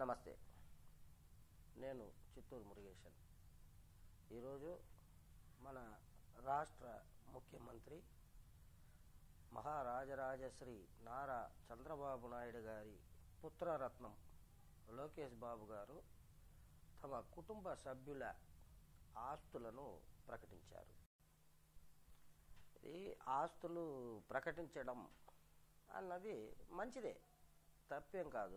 నమస్తే నేను చిత్తూరు మురుగేశన్ ఈరోజు మన రాష్ట్ర ముఖ్యమంత్రి మహారాజరాజశ్రీ నారా చంద్రబాబు నాయుడు గారి పుత్రరత్నం లోకేష్ బాబు గారు తమ కుటుంబ సభ్యుల ఆస్తులను ప్రకటించారు ఈ ఆస్తులు ప్రకటించడం అన్నది మంచిదే తప్పేం కాదు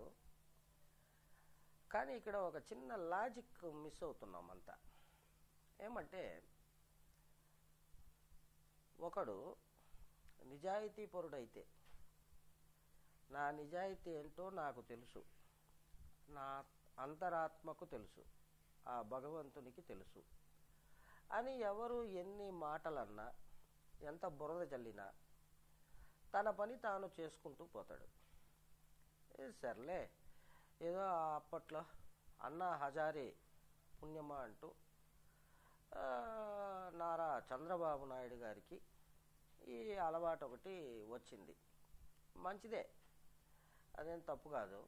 కానీ ఇక్కడ ఒక చిన్న లాజిక్ మిస్ అవుతున్నాం అంతా ఏమంటే ఒకడు నిజాయితీ పరుడైతే నా నిజాయితీ ఏంటో నాకు తెలుసు నా అంతరాత్మకు తెలుసు ఆ భగవంతునికి తెలుసు అని ఎవరు ఎన్ని మాటలన్నా ఎంత బురద చల్లినా తన పని తాను చేసుకుంటూ పోతాడు ఏ సర్లే ఏదో ఆ అప్పట్లో అన్నా హజారే పుణ్యమా అంటూ ఆ, నారా చంద్రబాబు నాయుడు గారికి ఈ అలవాటు ఒకటి వచ్చింది మంచిదే అదేం తప్పు కాదు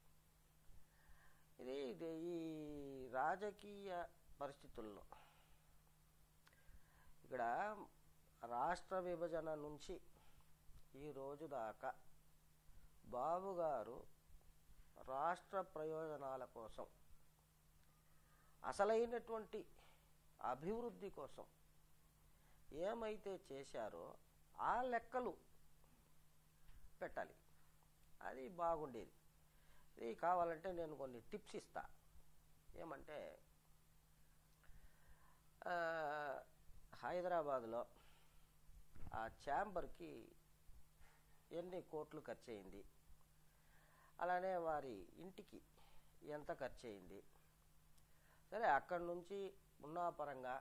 ఇది ఇది ఈ రాజకీయ పరిస్థితుల్లో ఇక్కడ రాష్ట్ర విభజన నుంచి ఈ రోజు దాకా బాబు గారు రాష్ట్ర ప్రయోజనాల కోసం అసలైనటువంటి అభివృద్ధి కోసం ఏమైతే చేశారో ఆ లెక్కలు పెట్టాలి అది బాగుండేది ఇది కావాలంటే నేను కొన్ని టిప్స్ ఇస్తా ఏమంటే ఆ, హైదరాబాద్లో ఆ ఛాంబర్కి ఎన్ని కోట్లు ఖర్చు అయింది అలానే వారి ఇంటికి ఎంత ఖర్చు అయింది సరే అక్కడి నుంచి ఉన్నాపరంగా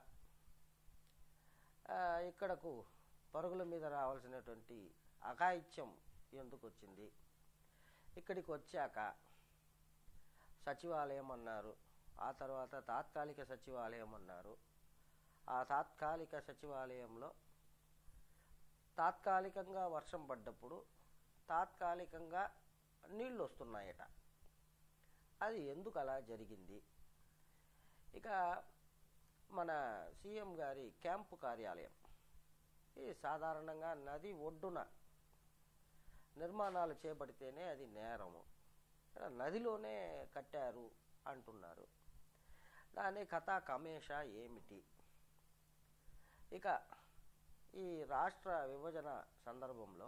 ఆ, ఇక్కడకు పరుగుల మీద రావాల్సినటువంటి అఘాయిత్యం ఎందుకు వచ్చింది ఇక్కడికి వచ్చాక సచివాలయం అన్నారు ఆ తర్వాత తాత్కాలిక సచివాలయం అన్నారు ఆ తాత్కాలిక సచివాలయంలో తాత్కాలికంగా వర్షం పడ్డప్పుడు తాత్కాలికంగా నీళ్ళు వస్తున్నాయట అది ఎందుకు అలా జరిగింది ఇక మన సీఎం గారి క్యాంపు కార్యాలయం ఇది సాధారణంగా నది ఒడ్డున నిర్మాణాలు చేపడితేనే అది నేరము నదిలోనే కట్టారు అంటున్నారు దాని కథా కమేష ఏమిటి ఇక ఈ రాష్ట్ర విభజన సందర్భంలో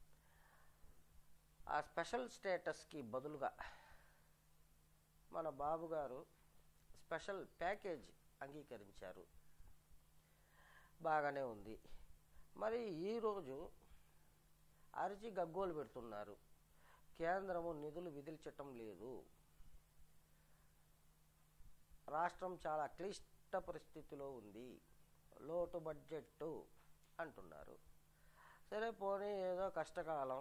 ఆ స్పెషల్ స్టేటస్కి బదులుగా మన బాబు గారు స్పెషల్ ప్యాకేజ్ అంగీకరించారు బాగానే ఉంది మరి ఈరోజు అరిచి గగ్గోలు పెడుతున్నారు కేంద్రము నిధులు విధించటం లేదు రాష్ట్రం చాలా క్లిష్ట పరిస్థితిలో ఉంది లోటు బడ్జెట్ అంటున్నారు సరే పోనీ ఏదో కష్టకాలం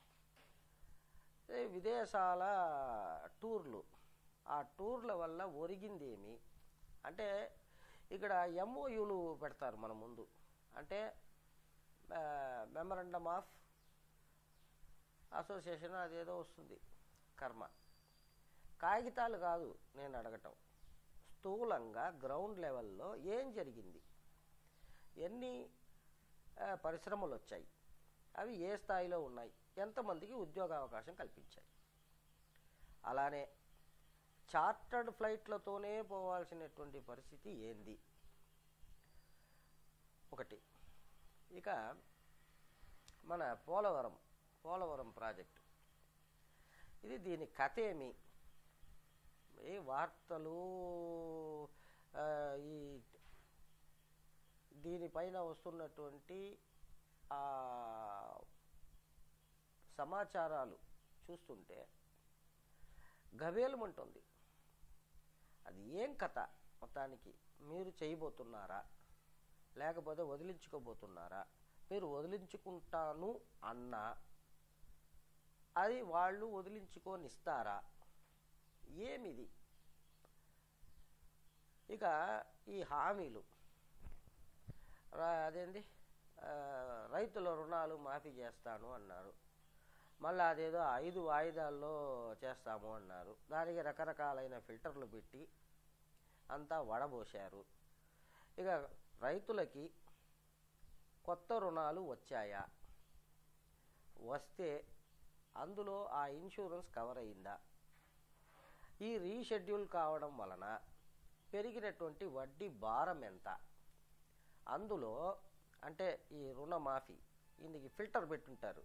ఏ విదేశాల టూర్లు ఆ టూర్ల వల్ల ఒరిగిందేమి అంటే ఇక్కడ ఎంఓయూలు పెడతారు మన ముందు అంటే మెమరండమ్ ఆఫ్ అసోసియేషన్ అదేదో వస్తుంది కర్మ కాగితాలు కాదు నేను అడగటం స్థూలంగా గ్రౌండ్ లెవెల్లో ఏం జరిగింది ఎన్ని ఆ, పరిశ్రమలు వచ్చాయి అవి ఏ స్థాయిలో ఉన్నాయి ఎంతమందికి ఉద్యోగ అవకాశం కల్పించాయి అలానే చార్టర్డ్ ఫ్లైట్లతోనే పోవాల్సినటువంటి పరిస్థితి ఏంది ఒకటి ఇక మన పోలవరం పోలవరం ప్రాజెక్టు ఇది దీని కథ ఏమి ఈ వార్తలు ఆ, ఈ దీనిపైన వస్తున్నటువంటి ఆ సమాచారాలు చూస్తుంటే గవేలమంటుంది అది ఏం కథ మొత్తానికి మీరు చేయబోతున్నారా లేకపోతే వదిలించుకోబోతున్నారా మీరు వదిలించుకుంటాను అన్నా అది వాళ్ళు వదిలించుకొనిస్తారా ఏమిది ఇక ఈ హామీలు రా- అదేంది ఆ, రైతుల రుణాలు మాఫీ చేస్తాను అన్నారు మళ్ళీ అదేదో ఐదు వాయిదాల్లో చేస్తాము అన్నారు దానికి రకరకాలైన ఫిల్టర్లు పెట్టి అంతా వడబోశారు ఇక రైతులకి కొత్త రుణాలు వచ్చాయా వస్తే అందులో ఆ ఇన్సూరెన్స్ కవర్ అయిందా ఈ రీషెడ్యూల్ కావడం వలన పెరిగినటువంటి వడ్డీ భారం ఎంత అందులో అంటే ఈ రుణమాఫీ ఇందుకు ఫిల్టర్ పెట్టుంటారు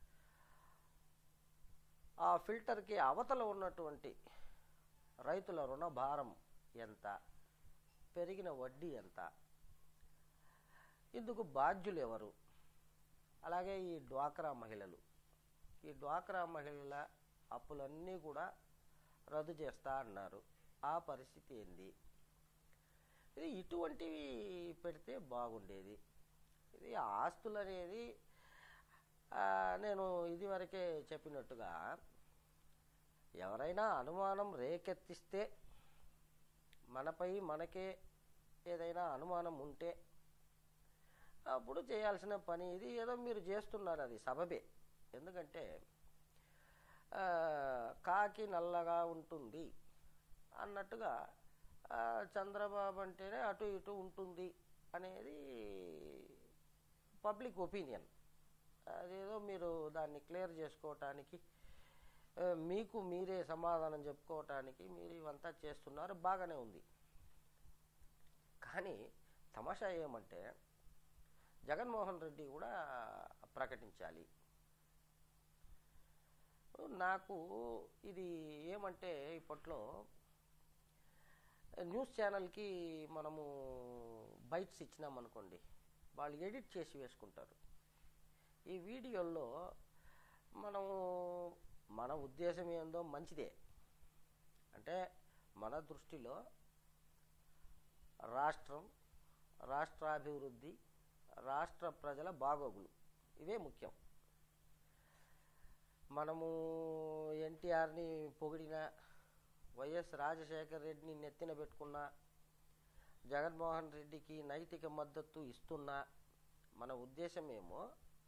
ఆ ఫిల్టర్కి అవతల ఉన్నటువంటి రైతుల రుణ భారం ఎంత పెరిగిన వడ్డీ ఎంత ఇందుకు బాధ్యులు ఎవరు అలాగే ఈ డ్వాక్రా మహిళలు ఈ డ్వాక్రా మహిళల అప్పులన్నీ కూడా రద్దు చేస్తా అన్నారు ఆ పరిస్థితి ఏంది ఇది ఇటువంటివి పెడితే బాగుండేది ఇది ఆస్తులు అనేది ఆ, నేను ఇదివరకే చెప్పినట్టుగా ఎవరైనా అనుమానం రేకెత్తిస్తే మనపై మనకే ఏదైనా అనుమానం ఉంటే అప్పుడు చేయాల్సిన పని ఇది ఏదో మీరు చేస్తున్నారు అది సబబే ఎందుకంటే ఆ, కాకి నల్లగా ఉంటుంది అన్నట్టుగా ఆ, చంద్రబాబు అంటేనే అటు ఇటు ఉంటుంది అనేది పబ్లిక్ ఒపీనియన్ అదేదో మీరు దాన్ని క్లియర్ చేసుకోవటానికి ఆ, మీకు మీరే సమాధానం చెప్పుకోవటానికి మీరు ఇవంతా చేస్తున్నారు బాగానే ఉంది కానీ తమాషా ఏమంటే జగన్మోహన్ రెడ్డి కూడా ప్రకటించాలి నాకు ఇది ఏమంటే ఇప్పట్లో న్యూస్ ఛానల్కి మనము బైట్స్ ఇచ్చినామనుకోండి వాళ్ళు ఎడిట్ చేసి వేసుకుంటారు ఈ వీడియోల్లో మనము మన ఉద్దేశం ఏందో మంచిదే అంటే మన దృష్టిలో రాష్ట్రం రాష్ట్రాభివృద్ధి రాష్ట్ర ప్రజల బాగోగులు ఇవే ముఖ్యం మనము ఎన్టీఆర్ని పొగిడిన వైఎస్ రాజశేఖర్ రెడ్డిని నెత్తిన పెట్టుకున్న జగన్మోహన్ రెడ్డికి నైతిక మద్దతు ఇస్తున్నా మన ఉద్దేశం ఏమో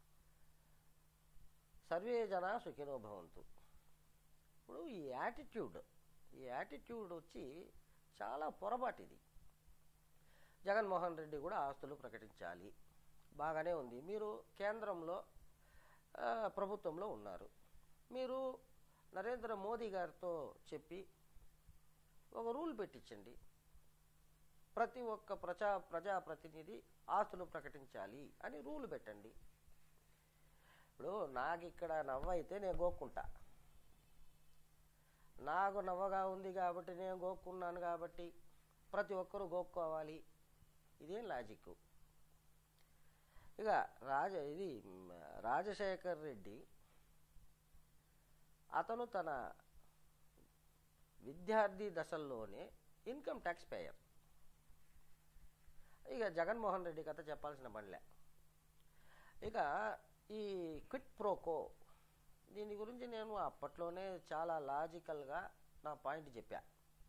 సర్వే జన సుఖినో భవంతు ఇప్పుడు ఈ యాటిట్యూడ్ ఈ యాటిట్యూడ్ వచ్చి చాలా పొరపాటు ఇది జగన్మోహన్ రెడ్డి కూడా ఆస్తులు ప్రకటించాలి బాగానే ఉంది మీరు కేంద్రంలో ఆ, ప్రభుత్వంలో ఉన్నారు మీరు నరేంద్ర మోదీ గారితో చెప్పి ఒక రూల్ పెట్టించండి ప్రతి ఒక్క ప్రజా ప్రజాప్రతినిధి ఆస్తులు ప్రకటించాలి అని రూల్ పెట్టండి ఇప్పుడు నాకు ఇక్కడ నవ్వు అయితే నేను గోక్కుంటా నాకు నవ్వగా ఉంది కాబట్టి నేను గోక్కున్నాను కాబట్టి ప్రతి ఒక్కరూ గోక్కోవాలి ఇదేం లాజిక్ ఇక రాజ ఇది మ్, రాజశేఖర్ రెడ్డి అతను తన విద్యార్థి దశల్లోనే ఇన్కమ్ ట్యాక్స్ పేయర్ ఇక జగన్మోహన్ రెడ్డి కథ చెప్పాల్సిన పనిలే ఇక ఈ క్విట్ ప్రోకో దీని గురించి నేను అప్పట్లోనే చాలా లాజికల్గా నా పాయింట్ చెప్పా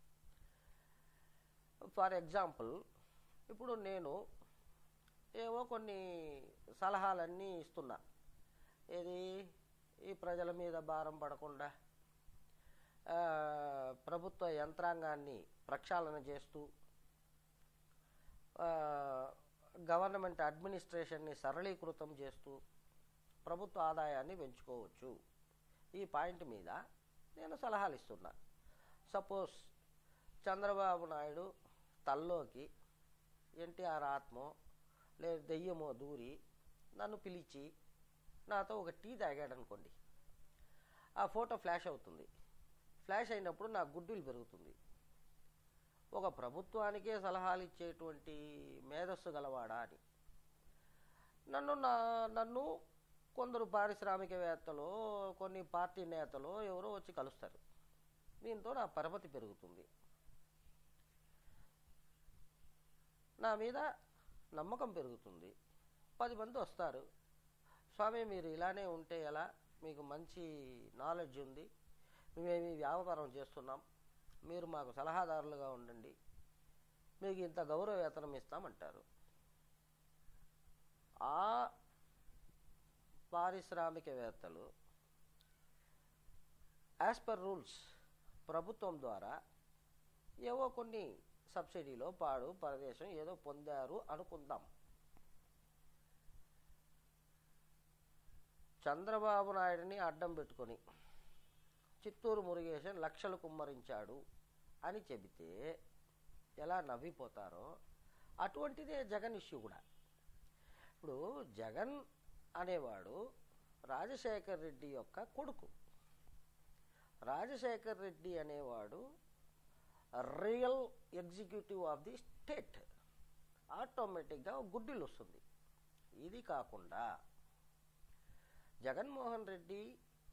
ఫర్ ఎగ్జాంపుల్ ఇప్పుడు నేను ఏవో కొన్ని సలహాలన్నీ ఇస్తున్నా ఏది ఈ ప్రజల మీద భారం పడకుండా ఆ, ప్రభుత్వ యంత్రాంగాన్ని ప్రక్షాళన చేస్తూ ఆ, గవర్నమెంట్ అడ్మినిస్ట్రేషన్ని సరళీకృతం చేస్తూ ప్రభుత్వ ఆదాయాన్ని పెంచుకోవచ్చు ఈ పాయింట్ మీద నేను సలహాలు ఇస్తున్నా సపోజ్ చంద్రబాబు నాయుడు తల్లోకి ఎన్టీఆర్ ఆత్మో లేదు దెయ్యమో దూరి నన్ను పిలిచి నాతో ఒక టీ తాగాడు అనుకోండి ఆ ఫోటో ఫ్లాష్ అవుతుంది ఫ్లాష్ అయినప్పుడు నా గుడ్విల్ పెరుగుతుంది ఒక ప్రభుత్వానికే సలహాలు ఇచ్చేటువంటి మేధస్సు గలవాడా అని నన్ను నా నన్ను కొందరు పారిశ్రామికవేత్తలు కొన్ని పార్టీ నేతలు ఎవరో వచ్చి కలుస్తారు దీంతో నా పరపతి పెరుగుతుంది నా మీద నమ్మకం పెరుగుతుంది పది మంది వస్తారు స్వామి మీరు ఇలానే ఉంటే ఎలా మీకు మంచి నాలెడ్జ్ ఉంది మేము ఈ వ్యాపారం చేస్తున్నాం మీరు మాకు సలహాదారులుగా ఉండండి మీకు ఇంత గౌరవ వేతనం ఇస్తామంటారు ఆ పారిశ్రామికవేత్తలు యాజ్ పర్ రూల్స్ ప్రభుత్వం ద్వారా ఏవో కొన్ని సబ్సిడీలో పాడు ప్రదేశం ఏదో పొందారు అనుకుందాం చంద్రబాబు నాయుడిని అడ్డం పెట్టుకొని చిత్తూరు మురుగేశన్ లక్షలు కుమ్మరించాడు అని చెబితే ఎలా నవ్విపోతారో అటువంటిదే జగన్ ఇష్యూ కూడా ఇప్పుడు జగన్ అనేవాడు రాజశేఖర్ రెడ్డి యొక్క కొడుకు రాజశేఖర్ రెడ్డి అనేవాడు real executive of the state ఆటోమేటిక్గా గుడ్డిలు వస్తుంది ఇది కాకుండా జగన్మోహన్ రెడ్డి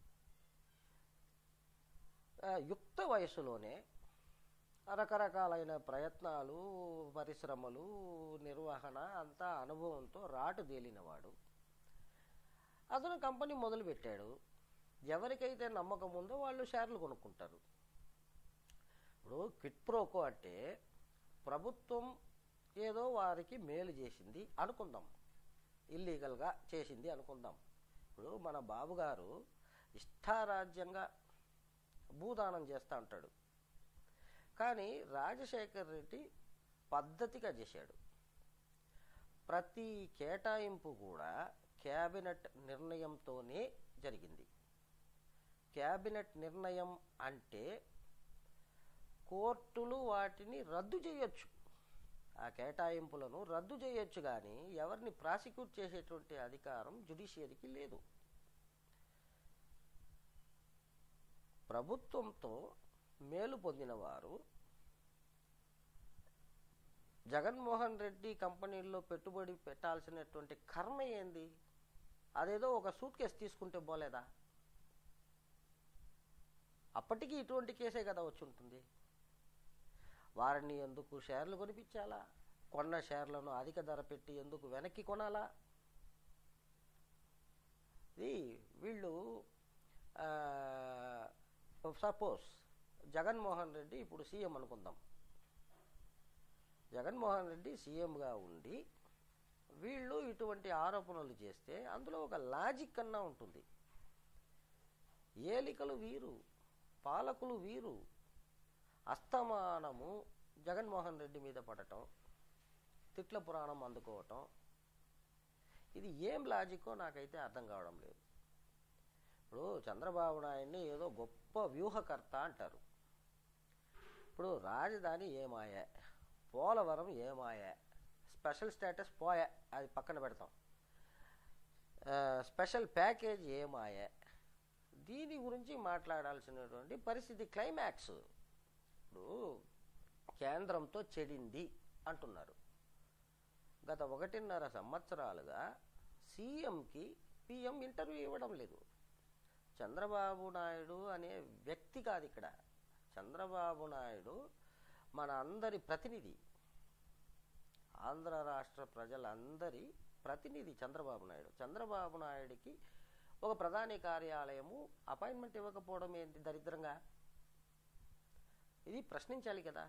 ఆ, యుక్త వయసులోనే రకరకాలైన ప్రయత్నాలు పరిశ్రమలు నిర్వహణ అంతా అనుభవంతో రాటు తేలినవాడు అతను కంపెనీ మొదలుపెట్టాడు ఎవరికైతే నమ్మకం ఉందో వాళ్ళు షేర్లు కొనుక్కుంటారు ఇప్పుడు క్విట్ ప్రోకో అంటే ప్రభుత్వం ఏదో వారికి మేలు చేసింది అనుకుందాం ఇల్లీగల్గా చేసింది అనుకుందాం ఇప్పుడు మన బాబుగారు ఇష్టారాజ్యంగా భూదానం చేస్తూ ఉంటాడు కానీ రాజశేఖర్ రెడ్డి పద్ధతిగా చేశాడు ప్రతి కేటాయింపు కూడా క్యాబినెట్ నిర్ణయంతోనే జరిగింది క్యాబినెట్ నిర్ణయం అంటే కోర్టులు వాటిని రద్దు చేయొచ్చు ఆ కేటాయింపులను రద్దు చేయొచ్చు కానీ ఎవరిని ప్రాసిక్యూట్ చేసేటువంటి అధికారం జుడిషియరీకి లేదు ప్రభుత్వంతో మేలు పొందిన వారు జగన్మోహన్ రెడ్డి కంపెనీల్లో పెట్టుబడి పెట్టాల్సినటువంటి కర్మ ఏంది అదేదో ఒక సూట్ కేసు తీసుకుంటే పోలేదా అప్పటికి ఇటువంటి కేసే కదా వచ్చి ఉంటుంది వారిని ఎందుకు షేర్లు కొనిపించాలా కొన్న షేర్లను అధిక ధర పెట్టి ఎందుకు వెనక్కి కొనాలా ఇది వీళ్ళు సపోజ్ జగన్మోహన్ రెడ్డి ఇప్పుడు సీఎం అనుకుందాం జగన్మోహన్ రెడ్డి సీఎంగా ఉండి వీళ్ళు ఇటువంటి ఆరోపణలు చేస్తే అందులో ఒక లాజిక్ అన్నా ఉంటుంది ఏలికలు వీరు పాలకులు వీరు అస్తమానము జగన్మోహన్ రెడ్డి మీద పడటం తిట్ల పురాణం అందుకోవటం ఇది ఏం లాజిక్కో నాకైతే అర్థం కావడం లేదు ఇప్పుడు చంద్రబాబు నాయుడిని ఏదో గొప్ప వ్యూహకర్త అంటారు ఇప్పుడు రాజధాని ఏమాయే పోలవరం ఏమాయే స్పెషల్ స్టేటస్ పోయే అది పక్కన పెడతాం ఆ, స్పెషల్ ప్యాకేజ్ ఏమాయే దీని గురించి మాట్లాడాల్సినటువంటి పరిస్థితి క్లైమాక్స్ ఇప్పుడు కేంద్రంతో చెడింది అంటున్నారు గత ఒకటిన్నర సంవత్సరాలుగా సీఎంకి పిఎం ఇంటర్వ్యూ ఇవ్వడం లేదు చంద్రబాబు నాయుడు అనే వ్యక్తి కాదు ఇక్కడ చంద్రబాబు నాయుడు మన అందరి ప్రతినిధి ఆంధ్ర రాష్ట్ర ప్రజలందరి ప్రతినిధి చంద్రబాబు నాయుడు చంద్రబాబు నాయుడికి ఒక ప్రధాని కార్యాలయము అపాయింట్మెంట్ ఇవ్వకపోవడం ఏంటి దరిద్రంగా ఇది ప్రశ్నించాలి కదా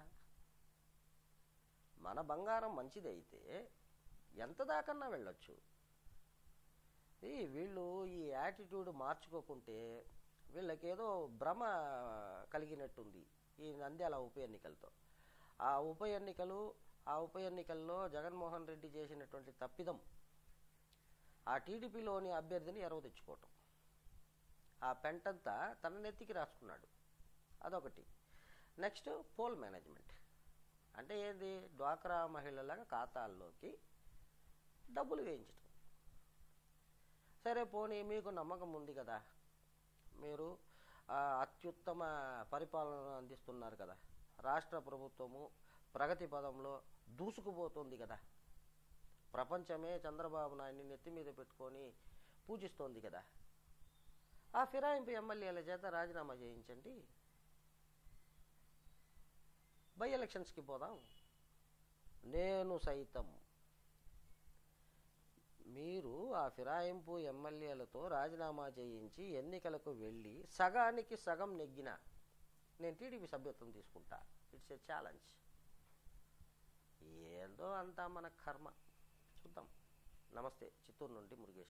మన బంగారం మంచిదైతే ఎంత దాకన్నా వెళ్ళొచ్చు ఈ వీళ్ళు ఈ యాటిట్యూడ్ మార్చుకోకుంటే వీళ్ళకేదో భ్రమ కలిగినట్టుంది ఈ నంద్యాల ఉప ఎన్నికలతో ఆ ఉప ఎన్నికలు ఆ ఉప ఎన్నికల్లో జగన్మోహన్ రెడ్డి చేసినటువంటి తప్పిదం ఆ టీడీపీలోని అభ్యర్థిని ఎరవ తెచ్చుకోవటం ఆ పెంటంతా తన నెత్తికి రాసుకున్నాడు అదొకటి నెక్స్ట్ పోల్ మేనేజ్మెంట్ అంటే ఏంది డ్వాక్రా మహిళల ఖాతాల్లోకి డబ్బులు వేయించడం సరే పోనీ మీకు నమ్మకం ఉంది కదా మీరు ఆ, అత్యుత్తమ పరిపాలన అందిస్తున్నారు కదా రాష్ట్ర ప్రభుత్వము ప్రగతి పదంలో దూసుకుపోతుంది కదా ప్రపంచమే చంద్రబాబు నాయుడిని నెత్తి మీద పెట్టుకొని పూజిస్తోంది కదా ఆ ఫిరాయింపు ఎమ్మెల్యేల చేత రాజీనామా చేయించండి బై ఎలక్షన్స్కి పోదాం నేను సైతం మీరు ఆ ఫిరాయింపు ఎమ్మెల్యేలతో రాజీనామా చేయించి ఎన్నికలకు వెళ్ళి సగానికి సగం నెగ్గిన నేను టీడీపీ సభ్యత్వం తీసుకుంటా ఇట్స్ ఏ ఛాలెంజ్ ఏందో అంతా మన కర్మ చూద్దాం నమస్తే చిత్తూరు నుండి మురుగేష్